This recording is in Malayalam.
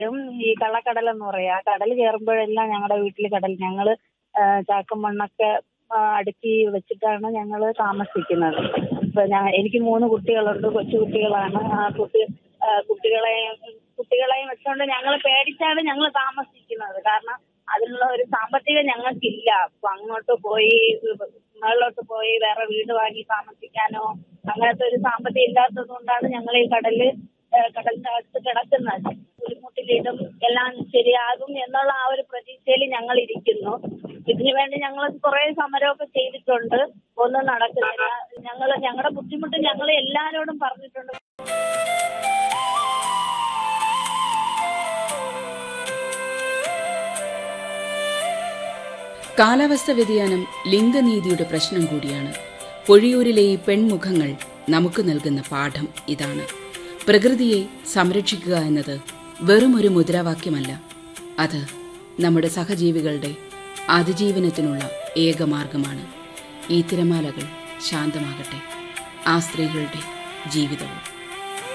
ഉം ഈ കള്ളക്കടൽ എന്ന് പറയാ ആ കടൽ കയറുമ്പോഴെല്ലാം ഞങ്ങളുടെ വീട്ടിൽ കടൽ ഞങ്ങള് ആ, ചാക്കും മണ്ണൊക്കെ ആ, അടുക്കി വെച്ചിട്ടാണ് ഞങ്ങൾ താമസിക്കുന്നത് ഇപ്പൊ ഞാൻ എനിക്ക് മൂന്ന് കുട്ടികളുണ്ട് കൊച്ചു കുട്ടികളാണ് ആ കുട്ടി ആ, കുട്ടികളെയും കുട്ടികളെയും വെച്ചുകൊണ്ട് ഞങ്ങൾ പേടിച്ചാണ് ഞങ്ങൾ താമസിക്കുന്നത് കാരണം അതിനുള്ള ഒരു സാമ്പത്തികം ഞങ്ങൾക്കില്ല അപ്പൊ അങ്ങോട്ട് പോയി മുകളിലോട്ട് പോയി വേറെ വീട് വാങ്ങി താമസിക്കാനോ അങ്ങനത്തെ ഒരു സാമ്പത്തികം ഇല്ലാത്തത് കൊണ്ടാണ് ഞങ്ങൾ ഈ കടല് ഏഹ് കടലിന്റെ അകത്ത് കിടക്കുന്നത് ബുദ്ധിമുട്ടിലിടും എല്ലാം ശരിയാകും എന്നുള്ള ആ ഒരു പ്രതീക്ഷയിൽ ഞങ്ങൾ ഇരിക്കുന്നു ഇതിനു വേണ്ടി ഞങ്ങൾ കുറെ സമരമൊക്കെ ചെയ്തിട്ടുണ്ട് ഒന്നും നടക്കുന്നില്ല ഞങ്ങൾ ഞങ്ങളുടെ ബുദ്ധിമുട്ട് ഞങ്ങൾ എല്ലാവരോടും പറഞ്ഞിട്ടുണ്ട് കാലാവസ്ഥ വ്യതിയാനം ലിംഗനീതിയുടെ പ്രശ്നം കൂടിയാണ് പൊഴിയൂരിലെ ഈ പെൺമുഖങ്ങൾ നമുക്ക് നൽകുന്ന പാഠം ഇതാണ് പ്രകൃതിയെ സംരക്ഷിക്കുക എന്നത് വെറുമൊരു മുദ്രാവാക്യമല്ല അത് നമ്മുടെ സഹജീവികളുടെ അതിജീവനത്തിനുള്ള ഏകമാർഗമാണ് ഈ തിരമാലകൾ ശാന്തമാകട്ടെ ആ സ്ത്രീകളുടെ ജീവിതവും